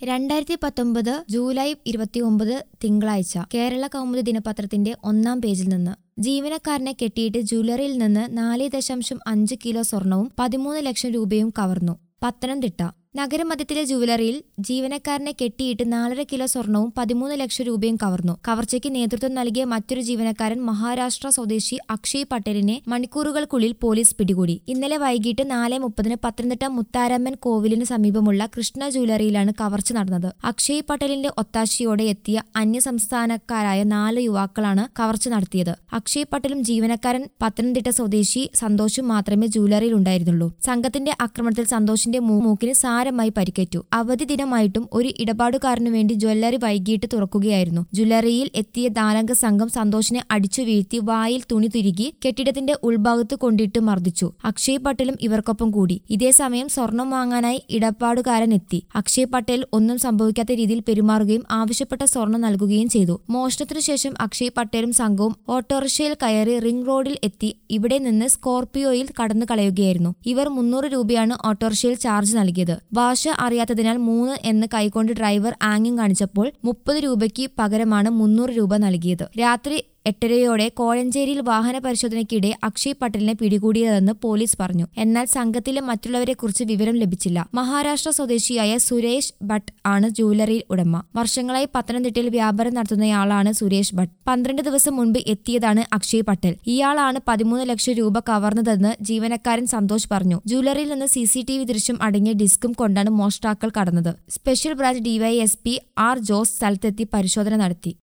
രണ്ടായിരത്തി പത്തൊമ്പത് ജൂലൈ ഇരുപത്തിയൊമ്പത് തിങ്കളാഴ്ച കേരള കൗമുദി ദിനപത്രത്തിന്റെ ഒന്നാം പേജിൽ നിന്ന് ജീവനക്കാരനെ കെട്ടിയിട്ട് ജ്വല്ലറിയിൽ നിന്ന് നാല് ദശാംശം അഞ്ച് കിലോ സ്വർണവും പതിമൂന്ന് ലക്ഷം രൂപയും കവർന്നു പത്തനംതിട്ട നഗരമധ്യത്തിലെ ജുവലറിയിൽ ജീവനക്കാരനെ കെട്ടിയിട്ട് നാലര കിലോ സ്വർണവും പതിമൂന്ന് ലക്ഷം രൂപയും കവർന്നു കവർച്ചയ്ക്ക് നേതൃത്വം നൽകിയ മറ്റൊരു ജീവനക്കാരൻ മഹാരാഷ്ട്ര സ്വദേശി അക്ഷയ് പട്ടേലിനെ മണിക്കൂറുകൾക്കുള്ളിൽ പോലീസ് പിടികൂടി ഇന്നലെ വൈകിട്ട് നാല് മുപ്പതിന് പത്തനംതിട്ട മുത്താരമ്മൻ കോവിലിന് സമീപമുള്ള കൃഷ്ണ ജ്വല്ലറിയിലാണ് കവർച്ച നടന്നത് അക്ഷയ് പട്ടേലിന്റെ ഒത്താശയോടെ എത്തിയ അന്യസംസ്ഥാനക്കാരായ നാല് യുവാക്കളാണ് കവർച്ച നടത്തിയത് അക്ഷയ് പട്ടേലും ജീവനക്കാരൻ പത്തനംതിട്ട സ്വദേശി സന്തോഷും മാത്രമേ ജ്വല്ലറിയിൽ ഉണ്ടായിരുന്നുള്ളൂ സംഘത്തിന്റെ ആക്രമണത്തിൽ സന്തോഷിന്റെ മൂ- മൂക്കിന് സാരമായി പരിക്കേറ്റു അവധി ദിനമായിട്ടും ഒരു ഇടപാടുകാരനു വേണ്ടി ജ്വല്ലറി വൈകിട്ട് തുറക്കുകയായിരുന്നു ജ്വല്ലറിയിൽ എത്തിയ നാലംഗ സംഘം സന്തോഷിനെ അടിച്ചു വീഴ്ത്തി വായിൽ തുണി തുരുകി കെട്ടിടത്തിന്റെ ഉൾഭാഗത്ത് കൊണ്ടിട്ട് മർദ്ദിച്ചു അക്ഷയ് പട്ടേലും ഇവർക്കൊപ്പം കൂടി ഇതേസമയം സ്വർണം വാങ്ങാനായി ഇടപാടുകാരൻ എത്തി അക്ഷയ് പട്ടേൽ ഒന്നും സംഭവിക്കാത്ത രീതിയിൽ പെരുമാറുകയും ആവശ്യപ്പെട്ട സ്വർണം നൽകുകയും ചെയ്തു മോഷണത്തിനു ശേഷം അക്ഷയ് പട്ടേലും സംഘവും ഓട്ടോറിക്ഷയിൽ കയറി റിംഗ് റോഡിൽ എത്തി ഇവിടെ നിന്ന് സ്കോർപിയോയിൽ കടന്നു കളയുകയായിരുന്നു ഇവർ മുന്നൂറ് രൂപയാണ് ഓട്ടോറിക്ഷയിൽ ചാർജ് നൽകിയത് ഭാഷ അറിയാത്തതിനാൽ മൂന്ന് എന്ന് കൈകൊണ്ട് ഡ്രൈവർ ആംഗ്യം കാണിച്ചപ്പോൾ മുപ്പത് രൂപയ്ക്ക് പകരമാണ് മുന്നൂറ് രൂപ നൽകിയത് രാത്രി എട്ടരയോടെ കോഴഞ്ചേരിയിൽ വാഹന പരിശോധനയ്ക്കിടെ അക്ഷയ് പട്ടേലിനെ പിടികൂടിയതെന്ന് പോലീസ് പറഞ്ഞു എന്നാൽ സംഘത്തിലെ മറ്റുള്ളവരെ കുറിച്ച് വിവരം ലഭിച്ചില്ല മഹാരാഷ്ട്ര സ്വദേശിയായ സുരേഷ് ഭട്ട് ആണ് ജ്വല്ലറിയിൽ ഉടമ വർഷങ്ങളായി പത്തനംതിട്ടയിൽ വ്യാപാരം നടത്തുന്നയാളാണ് സുരേഷ് ഭട്ട് പന്ത്രണ്ട് ദിവസം മുൻപ് എത്തിയതാണ് അക്ഷയ് പട്ടേൽ ഇയാളാണ് പതിമൂന്ന് ലക്ഷം രൂപ കവർന്നതെന്ന് ജീവനക്കാരൻ സന്തോഷ് പറഞ്ഞു ജ്വല്ലറിയിൽ നിന്ന് സി സി ടി വി ദൃശ്യം അടങ്ങിയ ഡിസ്കും കൊണ്ടാണ് മോഷ്ടാക്കൾ കടന്നത് special branch DySP R Jose സ്ഥലത്തെത്തി പരിശോധന നടത്തി